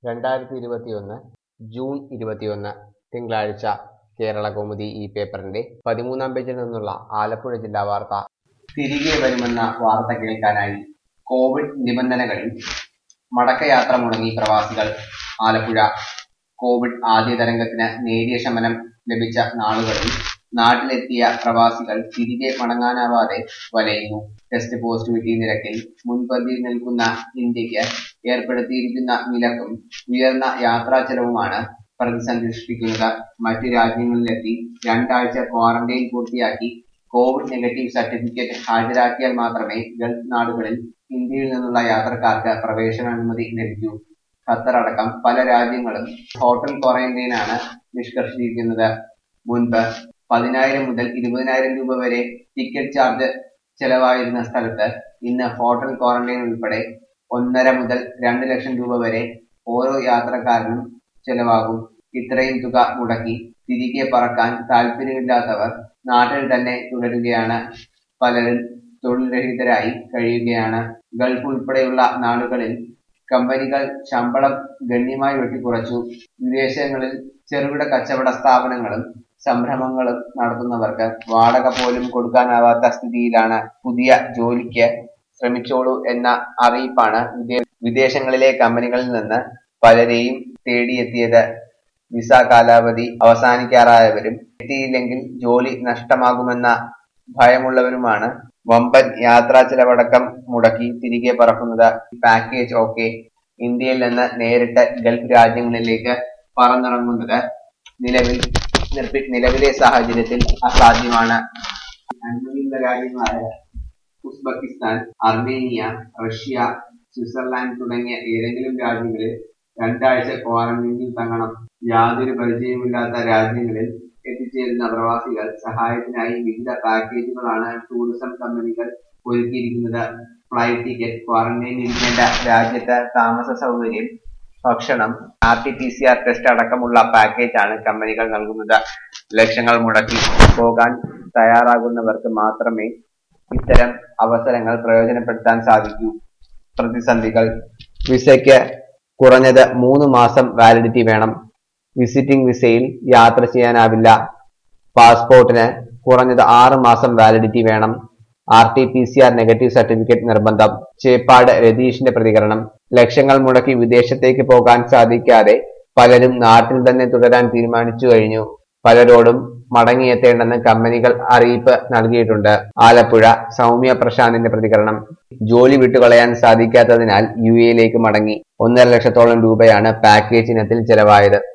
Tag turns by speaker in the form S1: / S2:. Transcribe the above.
S1: രണ്ടായിരത്തി ഇരുപത്തിയൊന്ന് ജൂൺ ഇരുപത്തിയൊന്ന് തിങ്കളാഴ്ച കേരള കൗമുദി ഈ പേപ്പറിന്റെ പതിമൂന്നാം പേജിൽ നിന്നുള്ള ആലപ്പുഴ ജില്ലാ വാർത്ത തിരികെ വരുമെന്ന വാർത്ത കേൾക്കാനായി കോവിഡ് നിബന്ധനകളിൽ മടക്കയാത്ര മുടങ്ങി പ്രവാസികൾ ആലപ്പുഴ കോവിഡ് ആദ്യ തരംഗത്തിന് നേരിയ ശമനം ലഭിച്ച നാളുകളിൽ നാട്ടിലെത്തിയ പ്രവാസികൾ തിരികെ മടങ്ങാനാവാതെ വലയുന്നു ടെസ്റ്റ് പോസിറ്റിവിറ്റി നിരക്കിൽ മുൻപന്തിയിൽ നിൽക്കുന്ന ഇന്ത്യക്ക് ഏർപ്പെടുത്തിയിരിക്കുന്ന വിലക്കും ഉയർന്ന യാത്രാ ചെലവുമാണ് പ്രതിസന്ധി സൃഷ്ടിക്കുന്നത് മറ്റു രാജ്യങ്ങളിലെത്തി രണ്ടാഴ്ച ക്വാറന്റൈൻ പൂർത്തിയാക്കി കോവിഡ് നെഗറ്റീവ് സർട്ടിഫിക്കറ്റ് ഹാജരാക്കിയാൽ മാത്രമേ ഗൾഫ് നാടുകളിൽ ഇന്ത്യയിൽ നിന്നുള്ള യാത്രക്കാർക്ക് പ്രവേശനാനുമതി ലഭിക്കൂ ഖത്തർ അടക്കം പല രാജ്യങ്ങളും ഹോട്ടൽ ക്വാറന്റൈനാണ് നിഷ്കർഷിച്ചിരിക്കുന്നത് മുൻപ് പതിനായിരം മുതൽ ഇരുപതിനായിരം രൂപ വരെ ടിക്കറ്റ് ചാർജ് ചെലവായിരുന്ന സ്ഥലത്ത് ഇന്ന് ഹോട്ടൽ ക്വാറന്റൈൻ ഉൾപ്പെടെ ഒന്നര മുതൽ രണ്ട് ലക്ഷം രൂപ വരെ ഓരോ യാത്രക്കാരനും ചെലവാകും ഇത്രയും തുക മുടക്കി തിരികെ പറക്കാൻ താല്പര്യമില്ലാത്തവർ നാട്ടിൽ തന്നെ തുടരുകയാണ് പലരും തൊഴിൽ രഹിതരായി കഴിയുകയാണ് ഗൾഫ് ഉൾപ്പെടെയുള്ള നാടുകളിൽ കമ്പനികൾ ശമ്പളം ഗണ്യമായി വെട്ടിക്കുറച്ചു വിദേശങ്ങളിൽ ചെറുകിട കച്ചവട സ്ഥാപനങ്ങളും സംരംഭങ്ങളും നടത്തുന്നവർക്ക് വാടക പോലും കൊടുക്കാനാവാത്ത സ്ഥിതിയിലാണ് പുതിയ ജോലിക്ക് ശ്രമിച്ചോളൂ എന്ന അറിയിപ്പാണ് വിദേ- വിദേശങ്ങളിലെ കമ്പനികളിൽ നിന്ന് പലരെയും തേടിയെത്തിയത് വിസ കാലാവധി അവസാനിക്കാറായവരും എത്തിയില്ലെങ്കിൽ ജോലി നഷ്ടമാകുമെന്ന ഭയമുള്ളവരുമാണ് വമ്പൻ യാത്രാ ചെലവടക്കം മുടക്കി തിരികെ പറക്കുന്നത് പാക്കേജ് ഓക്കെ ഇന്ത്യയിൽ നിന്ന് നേരിട്ട് ഗൾഫ് രാജ്യങ്ങളിലേക്ക് പറന്നിറങ്ങുന്നത് നിലവിൽ നിർപ്പി- നിലവിലെ സാഹചര്യത്തിൽ അസാധ്യമാണ് അനുമതിയുള്ള രാജ്യങ്ങളായ ഉസ്ബെക്കിസ്ഥാൻ അർമേനിയ റഷ്യ സ്വിറ്റ്സർലാൻഡ് തുടങ്ങിയ ഏതെങ്കിലും രാജ്യങ്ങളിൽ രണ്ടാഴ്ച ക്വാറന്റൈനിൽ തങ്ങണം യാതൊരു പരിചയമില്ലാത്ത രാജ്യങ്ങളിൽ എത്തിച്ചേരുന്ന പ്രവാസികൾ സഹായത്തിനായി വിവിധ പാക്കേജുകളാണ് ടൂറിസം കമ്പനികൾ ഒരുക്കിയിരിക്കുന്നത് ഫ്ലൈറ്റ് ടിക്കറ്റ് ക്വാറന്റൈനിൽ ഇരിക്കേണ്ട രാജ്യത്ത് താമസ സൗകര്യം ഭക്ഷണം R T P C R test അടക്കമുള്ള പാക്കേജാണ് കമ്പനികൾ നൽകുന്നത് ലക്ഷങ്ങൾ മുടക്കി പോകാൻ തയ്യാറാകുന്നവർക്ക് മാത്രമേ ഇത്തരം അവസരങ്ങൾ പ്രയോജനപ്പെടുത്താൻ സാധിക്കൂ പ്രതിസന്ധികൾ വിസയ്ക്ക് കുറഞ്ഞത് മൂന്ന് മാസം വാലിഡിറ്റി വേണം വിസിറ്റിംഗ് വിസയിൽ യാത്ര ചെയ്യാനാവില്ല പാസ്പോർട്ടിന് കുറഞ്ഞത് ആറ് മാസം വാലിഡിറ്റി വേണം R T P C R negative certificate നിർബന്ധം ചേപ്പാട് രതീഷിന്റെ പ്രതികരണം ലക്ഷങ്ങൾ മുടക്കി വിദേശത്തേക്ക് പോകാൻ സാധിക്കാതെ പലരും നാട്ടിൽ തന്നെ തുടരാൻ തീരുമാനിച്ചു കഴിഞ്ഞു പലരോടും മടങ്ങിയെത്തേണ്ടെന്ന് കമ്പനികൾ അറിയിപ്പ് നൽകിയിട്ടുണ്ട് ആലപ്പുഴ സൗമ്യ പ്രശാന്തിന്റെ പ്രതികരണം ജോലി വിട്ടുകളയാൻ സാധിക്കാത്തതിനാൽ യു എയിലേക്ക് മടങ്ങി ഒന്നര ലക്ഷത്തോളം രൂപയാണ് പാക്കേജ് ഇനത്തിൽ ചെലവായത്